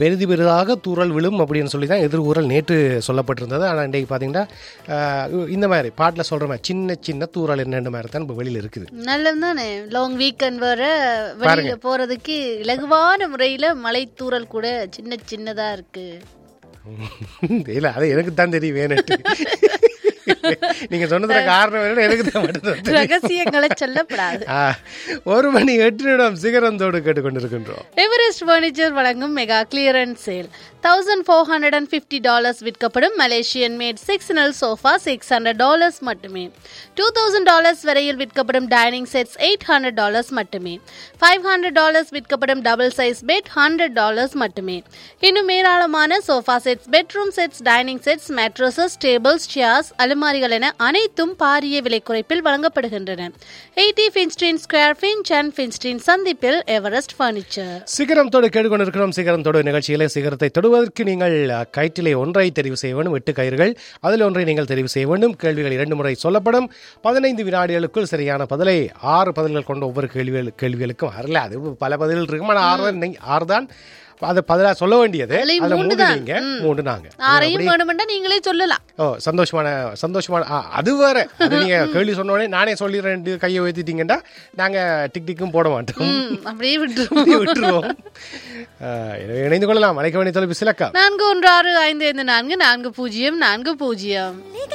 பெரிது பெரிதாக தூறல் விழும் அப்படின்னு சொல்லி தான் எதிர்கூறல் நேற்று சொல்லப்பட்டிருந்தது ஆனால் இன்றைக்கு பார்த்தீங்கன்னா ஆஹ், இந்த மாதிரி பாட்டில் சொல்கிற மாதிரி சின்ன சின்ன தூறல் என்னென்ன மாதிரி தான் இப்போ வெளியில் இருக்குது நல்லது தானே லாங் வீக்கெண்ட் வர வெளியில போறதுக்கு இலகுவான முறையில மலை தூறல் கூட சின்ன சின்னதா இருக்கு இல்லை அது எனக்கு தான் தெரியும் வேணுட்டு நீங்கள் சொன்னதுல காரணம் வேணும் எனக்கு தான் மட்டும் தான் தெரியும். ரகசியங்களை சொல்லப்படாது ஆ, ஒரு மணி எட்டு நிமிடம் சிகரந்தோடு கேட்டுக்கொண்டிருக்கின்றோம் எவரெஸ்ட் பர்னிச்சர் வழங்கும் mega clearance sale thousand four hundred and fifty dollars விற்கப்படும் மலேசியன் மேட் சிக்ஸ் நல் சோஃபா சிக்ஸ் ஹண்ட்ரட் டாலர்ஸ் மட்டுமே டூ தௌசண்ட் டாலர்ஸ் வரையில் விற்கப்படும் dining sets eight hundred dollars மட்டுமே ஃபைவ் ஹண்ட்ரட் டாலர்ஸ் விற்கப்படும் double size bed hundred dollars மட்டுமே இன்னும் ஏராளமான sofa sets bedroom sets dining sets mattresses tables chairs அலுமாரிகள் என அனைத்தும் பாரிய விலை குறைப்பில் வழங்கப்படுகின்றன eighty Finstein square Finch and Finstein சந்திப்பில் எவரெஸ்ட் பர்னிச்சர் சிகரத்தோடு கேட்டுக்கொண்டிருக்கிறோம் சிகரத்தோடு நிகழ்ச்சியிலே சிகரத்தை தொடுவதற்கு நீங்கள் அஹ், கயிற்றிலே ஒன்றை தெரிவு செய்ய வேண்டும் எட்டு கயிறுகள் அதில் ஒன்றை நீங்கள் தெரிவு செய்ய வேண்டும் கேள்விகள் இரண்டு முறை சொல்லப்படும் பதினைந்து வினாடிகளுக்குள் சரியான பதிலை ஆறு பதில்கள் கொண்ட ஒவ்வொரு கேள்விகள் கேள்விகளுக்கும் வரல அது பல பதில்கள் இருக்கும் ஆனால் ஆறு தான் நீங்க- ஆறு தான் அது பதிலாக சொல்ல வேண்டியது அதுலயும் அதுல மூன்று மூன்று தான். நீங்க மூன்று நாங்க ஆறையும் வேணுமெண்டா நீங்களே சொல்லலாம் ஓ சந்தோஷமான சந்தோஷமான ஆ, அது வேற அது நீங்க கேள்வி சொன்ன உடனே நானே சொல்லிடுறேன் கையை உயர்த்திட்டீங்கன்னா நாங்க டிக் டிக்கும் போட மாட்டோம் ம், அப்படியே விட்டுருவோம் அப்படியே விட்டுருவோம் ஆ, எனவே இணைந்து கொள்ளலாம் அழைக்க வேண்டிய தொலைபேசி இலக்கம் நான்கு ஒன்று ஆறு ஐந்து ஐந்து நான்கு நான்கு பூஜ்ஜியம் நான்கு பூஜ்ஜியம்